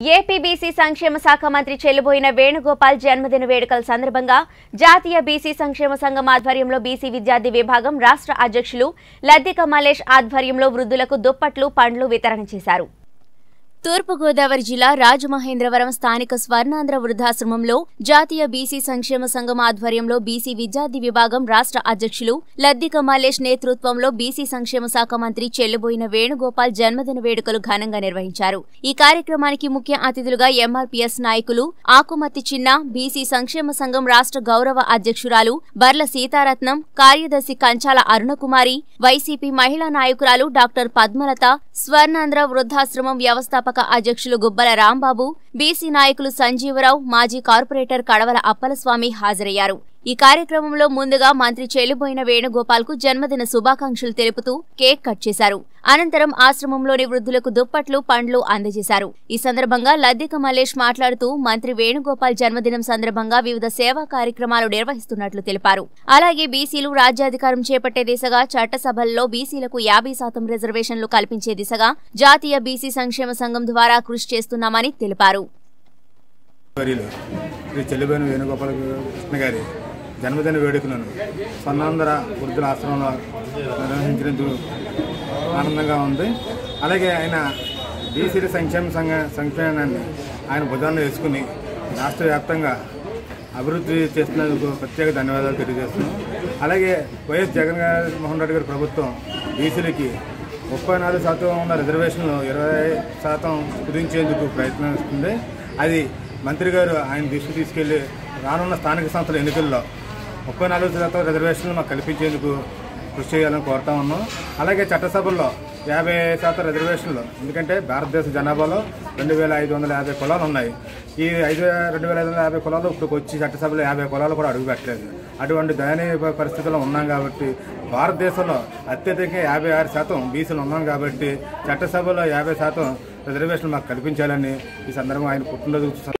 AP BC సంక్షేమ శాఖ మంత్రి చెల్లుబోయిన వేణుగోపాల్ జన్మదిన వేడుకల సందర్భంగా జాతీయ బీసీ సంక్షేమ సంఘం ఆధ్వర్యంలో బీసీ విద్యార్థి విభాగం రాష్ట్ర అధ్యక్షులు లద్దిక మలేష్ ఆధ్వర్యంలో వృద్ధులకు దుప్పట్లు పండ్లు వితరణ చేశారు తూర్పుగోదావరి జిల్లా రాజమహేంద్రవరం స్థానిక స్వర్ణాంధ్ర వృద్ధాశ్రమంలో జాతీయ బీసీ సంక్షేమ సంఘం ఆధ్వర్యంలో బీసీ విద్యార్థి విభాగం రాష్ట్ర అధ్యక్షులు లద్దిక మల్లేష్ నేతృత్వంలో బీసీ సంక్షేమ శాఖ మంత్రి చెల్లుబోయిన వేణుగోపాల్ జన్మదిన వేడుకలు ఘనంగా నిర్వహించారు ఈ కార్యక్రమానికి ముఖ్య అతిథులుగా ఎంఆర్పీఎస్ నాయకులు ఆకుమత్తి చిన్న బీసీ సంక్షేమ సంఘం రాష్ట్ర గౌరవ అధ్యక్షురాలు బర్ల సీతారత్నం కార్యదర్శి కంచాల అరుణకుమారి వైసీపీ మహిళా నాయకురాలు డాక్టర్ పద్మలత స్వర్ణాంధ్ర వృద్ధాశ్రమం వ్యవస్థాపక అధ్యక్షులు గుబ్బల రాంబాబు బీసీ నాయకులు సంజీవరావు మాజీ కార్పొరేటర్ కడవల అప్పలస్వామి హాజరయ్యారు ఈ కార్యక్రమంలో ముందుగా మంత్రి చెల్లిపోయిన వేణుగోపాల్ కు జన్మదిన శుభాకాంక్షలు తెలుపుతూ కేక్ కట్ చేశారు అనంతరం ఆశ్రమంలోని వృద్ధులకు దుప్పట్లు పండ్లు అందజేశారు ఈ సందర్భంగా లద్దిక మల్లేష్ మాట్లాడుతూ మంత్రి వేణుగోపాల్ జన్మదినం సందర్భంగా వివిధ సేవా కార్యక్రమాలు నిర్వహిస్తున్నట్లు తెలిపారు అలాగే బీసీలు రాజ్యాధికారం చేపట్టే దిశగా చట్టసభల్లో బీసీలకు యాభై శాతం రిజర్వేషన్లు కల్పించే దిశగా జాతీయ బీసీ సంక్షేమ సంఘం ద్వారా కృషి చేస్తున్నామని తెలిపారు వర్యులు శ్రీ చెల్లిబోయిన వేణుగోపాల కృష్ణ గారి జన్మదిన వేడుకలను స్వర్ణాంధ్ర వృద్ధుల ఆశ్రమంలో నిర్వహించినందుకు ఆనందంగా ఉంది అలాగే ఆయన బీసీల సంక్షేమ సంఘ సంక్షేమాన్ని ఆయన భుజాన్ని వేసుకుని రాష్ట్ర వ్యాప్తంగా అభివృద్ధి చేస్తున్నందుకు ప్రత్యేక ధన్యవాదాలు తెలియజేస్తున్నాం అలాగే వైఎస్ జగన్ గారి మోహన్ రెడ్డి గారి ప్రభుత్వం బీసీలకి ముప్పై నాలుగు శాతం ఉన్న రిజర్వేషన్లు ఇరవై శాతం కుదించేందుకు ప్రయత్నిస్తుంది అది మంత్రి గారు ఆయన దృష్టి తీసుకెళ్లి రానున్న స్థానిక సంస్థల ఎన్నికల్లో ముప్పై నాలుగు శాతం రిజర్వేషన్లు మాకు కల్పించేందుకు కృషి చేయాలని కోరుతా ఉన్నాం అలాగే చట్టసభల్లో యాభై శాతం రిజర్వేషన్లు ఎందుకంటే భారతదేశ జనాభాలో రెండు వేల ఐదు వందల యాభై కులాలు ఉన్నాయి ఈ ఐదు రెండు వేల ఐదు వందల యాభై కులాలు ఇప్పుడు వచ్చి చట్టసభలో యాభై కులాలు కూడా అడుగు పెట్టలేదు అటువంటి దయనీయ ప- పరిస్థితుల్లో ఉన్నాం కాబట్టి భారతదేశంలో అత్యధికంగా యాభై ఆరు శాతం బీసీలు ఉన్నాం కాబట్టి చట్టసభలో యాభై శాతం రిజర్వేషన్లు మాకు కల్పించాలని ఈ సందర్భంగా ఆయన పుట్టినరోజు